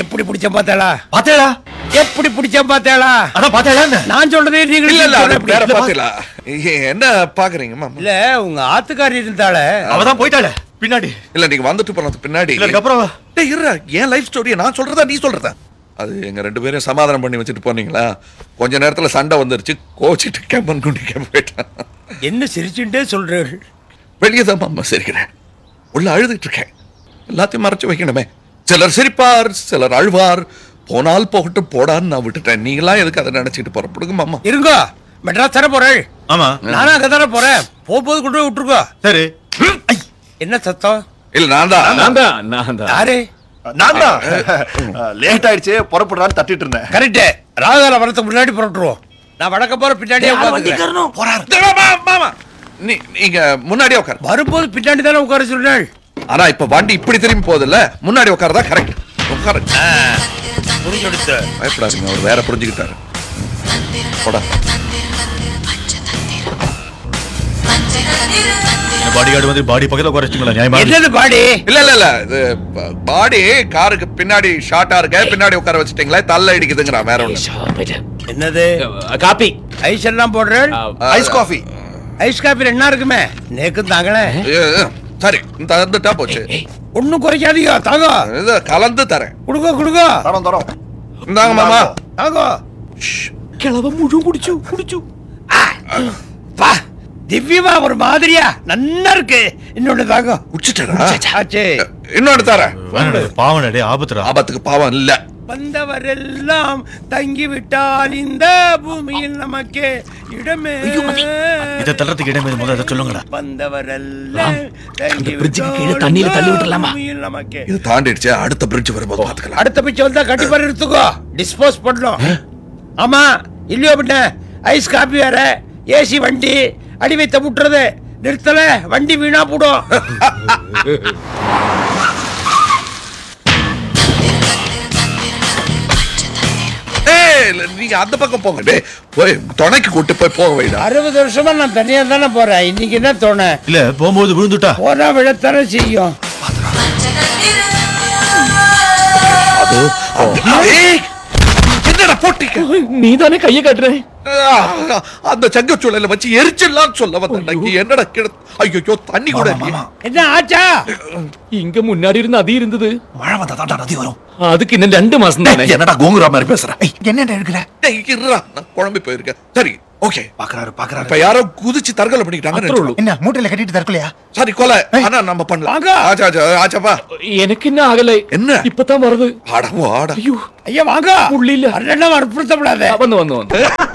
எப்படி பிடிச்ச பார்த்தாளா பாத்தேடா எப்படி பிடிச்ச பார்த்தாளா அதான் பாத்தேடா நான் சொல்றதே நீங்க இல்ல இல்ல அது எப்படி? வேற பாத்தீங்களா என்ன பாக்குறீங்க மாமா இல்ல உங்க ஆத்துக்காரி இருந்தால அவதான் போயிட்டாளே பின்னாடி இல்ல நீங்க வந்துட்டு போனதுக்கு பின்னாடி இல்ல அதுக்கப்புறம் டேய் இருடா என் லைஃப் ஸ்டோரியை நான் சொல்றதா நீ சொல்றதா அது எங்க ரெண்டு பேரும் சமாதானம் பண்ணி வச்சுட்டு போனீங்களா கொஞ்ச நேரத்துல சண்டை வந்துருச்சு கோச்சிட்டு கேம்பன் குண்டி கேம்ப போயிட்டான் என்ன சிரிச்சுட்டே சொல்றேன் வெளியே தான் மாமா சிரிக்கிறேன் உள்ள அழுதுட்டு இருக்கேன் எல்லாத்தையும் மறைச்சு வைக்கணுமே சிலர் சிரிப்பார் சிலர் அழுவார் போனால் போகட்டும் போடான்னு நான் விட்டுட்டேன் நீங்களாம் எதுக்கு அதை நினைச்சிட்டு புறப்படுங்க மாமா இருங்கோ மெட்ராஸ் தர போறேன் ஆமா நானும் அங்க தானே போறேன் போகும்போது கொண்டு போய் விட்டுருக்கோ சரி என்ன சத்தம் இல்ல நான் தான் நான் தான் நான் தான் யாரு நான் தான் லேட் ஆயிடுச்சு புறப்படுறான்னு தட்டிட்டு இருந்தேன் கரெக்ட் ராகுகால வரதுக்கு முன்னாடி புறட்டுருவோம் நான் வடக்க போற பின்னாடியே உட்காந்துக்கிறேன் போறாரு டேய் மாமா, மாமா நீ நீங்க முன்னாடியே உட்காரு வரும்போது பின்னாடி தானே உட்கார சொன்னேன் ஆனா இப்ப வண்டி இப்படி திரும்பி போகுதுல்ல முன்னாடி உட்காரதா கரெக்ட் உட்காரு புரிஞ்செடுத்து பயப்படாதீங்க அவர் வேற புரிஞ்சுக்கிட்டாரு போடா பாடி கார்டு வந்து பாடி பக்கத்துல குறைச்சிங்களா நியாயமா இருக்கு. என்னது பாடி இல்ல இல்ல இல்ல இது பாடி காருக்கு பின்னாடி ஷார்ட்டா இருக்க பின்னாடி உட்கார வச்சுட்டீங்களா தள்ள இடிக்குதுங்கிறா வேற ஒண்ணு என்னது காப்பி ஐஸ் எல்லாம் போடுறேன் ஐஸ் காஃபி ஐஸ் காப்பில என்ன இருக்குமே நேக்கு தாங்களே ஏ, ஏ, சரி தந்துட்டா போச்சு ஒண்ணும் குறைக்காதீங்க தாங்க இது கலந்து தரேன் குடுங்க குடுங்க தரோம் தரோம் இந்தாங்க மாமா தாங்க கிழவ முழு குடிச்சு குடிச்சு பா திவ்யமா ஒரு மாதிரியா நன்னா இருக்கு இன்னொன்னு தாங்க குடிச்சிட்டா ஆச்சே இன்னொன்னு தரேன் வேணாடே பாவம் டே ஆபத்துடா ஆபத்துக்கு பாவம் இல்ல வந்தவரெல்லாம் தங்கி விட்டால் இந்த பூமியில் நமக்கு இடமே இதை தள்ளுறதுக்கு இடமே முதல்ல அதை சொல்லுங்கடா வந்தவரெல்லாம் தங்கி bridge-க்கு கீழே விட்டால் தண்ணியில இந்த தள்ளி விட்டுறலாமா? பூமியில் நமக்கு இது தாண்டிடுச்சு அடுத்த பிரிட்ஜ் வரும்போது பாத்துக்கலாம் அடுத்த பிச்சை வந்தா கண்டிப்பா எடுத்துக்கோ டிஸ்போஸ் பண்ணணும் ஆமா இல்லையோ பின்ன ஐஸ் காப்பி வேற ஏசி வண்டி அடி வைத்த முட்டுறது நிறுத்தல வண்டி வீணா போடும் ஏய் இல்ல, நீங்க அந்த பக்கம் போங்க டேய் போய் துணைக்கு கூட்டு போய் போக வைடா அறுபது வருஷமா நான் தனியா தானே போறேன் இன்னைக்கு என்ன தோண இல்ல போகும்போது விழுந்துட்டா போனா விழத்தானே செய்யும் ஏய், என்னடா போட்டீங்க நீ தானே கைய காட்டுற ஆ, அந்த சங்கச்சூழல வச்சு எரிச்சிடலாம் சொல்ல வந்தேன் என்னடா கிட ஐயோ தண்ணி கூட இல்லையே. என்ன ஆச்சா இங்க முன்னாடி இருந்து அது இருந்தது மழை வந்தா தாண்டா நதி வரும் அதுக்கு இன்னும் ரெண்டு மாசம் தானே என்னடா கோங்குரா மாதிரி பேசுற என்னடா எடுக்கிற டேய், இருடா, நான் குழம்பி போயிருக்கேன் சரி ஓகே பாக்குறாரு இப்ப பாக்குறாரு யாரோ குதிச்சு தற்கொலை பண்ணிக்கிட்டாங்கன்னு அத்ரோலு. நினைச்சுக்கோ. என்ன மூட்டையில கட்டிட்டு தற்கொலையா சரி கொலை ஆனா நம்ம பண்ணலாம் வாங்க. ஆச்சா ஆச்சா ஆச்சாப்பா எனக்கு என்ன ஆகலை என்ன? இப்பதான் வருது ஆடவோ ஆட ஐயோ ஐயா வாங்க புள்ளி இல்ல. அண்ணா வற்புறுத்தப்படாத வந்து வந்து வந்து